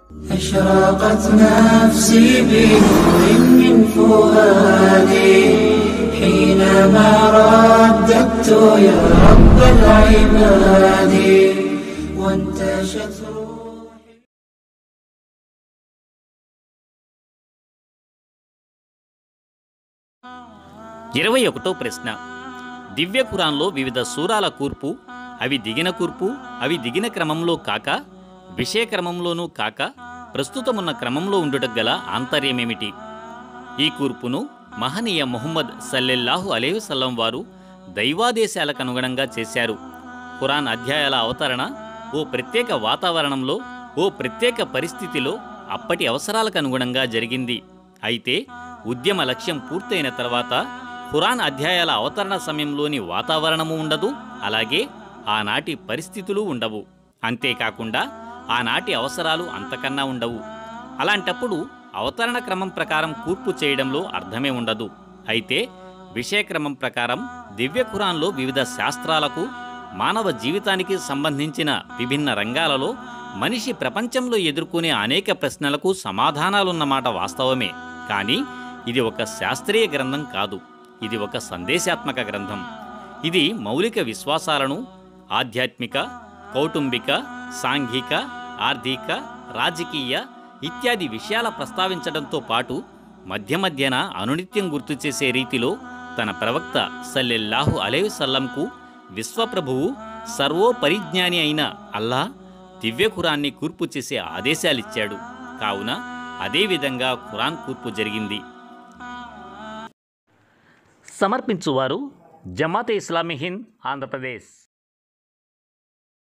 أشرقت نفسي بنور من فؤادي حينما رددت يا رب العباد وانتشت روحي ఇరవై ఒకటో ప్రశ్న దివ్య ఖురాన్లో వివిధ సూరాల కూర్పు అవి దిగిన కూర్పు అవి దిగిన క్రమంలో కాక విషయ క్రమంలోనూ కాక ప్రస్తుతమున్న క్రమంలో ఉండుటకు గల ఆంతర్యమేమిటి ఈ కూర్పును మహనీయ ముహమ్మద్ సల్లెల్లాహు అలేహుసల్లం వారు దైవాదేశాలకు అనుగుణంగా చేశారు ఖురాన్ అధ్యాయాల అవతరణ ఓ ప్రత్యేక వాతావరణంలో ఓ ప్రత్యేక పరిస్థితిలో అప్పటి అవసరాలకు అనుగుణంగా జరిగింది అయితే ఉద్యమ లక్ష్యం పూర్తయిన తర్వాత ఖురాన్ అధ్యాయాల అవతరణ సమయంలోని వాతావరణము ఉండదు అలాగే ఆనాటి పరిస్థితులు ఉండవు అంతేకాకుండా ఆనాటి అవసరాలు అంతకన్నా ఉండవు అలాంటప్పుడు అవతరణ క్రమం ప్రకారం కూర్పు చేయడంలో అర్థమే ఉండదు అయితే విషయక్రమం ప్రకారం దివ్య ఖురాన్లో వివిధ శాస్త్రాలకు మానవ జీవితానికి సంబంధించిన విభిన్న రంగాలలో మనిషి ప్రపంచంలో ఎదుర్కొనే అనేక ప్రశ్నలకు సమాధానాలున్నమాట వాస్తవమే కానీ ఇది ఒక శాస్త్రీయ గ్రంథం కాదు ఇది ఒక సందేశాత్మక గ్రంథం ఇది మౌలిక విశ్వాసాలను ఆధ్యాత్మిక కౌటుంబిక సాంఘిక ఆర్థిక రాజకీయ ఇత్యాది విషయాల ప్రస్తావించడంతో పాటు మధ్య మధ్యన అనునిత్యం గుర్తు చేసే రీతిలో తన ప్రవక్త సల్లెల్లాహు అలైవసల్లంకు విశ్వప్రభువు సర్వోపరిజ్ఞాని అయిన అల్లా దివ్య ఖురాన్ని కూర్పు చేసే ఆదేశాలిచ్చాడు కావున అదేవిధంగా ఖురాన్ కూర్పు జరిగింది సమర్పించువారు జమాతే ఇస్లామీ హింద్ ఆంధ్రప్రదేశ్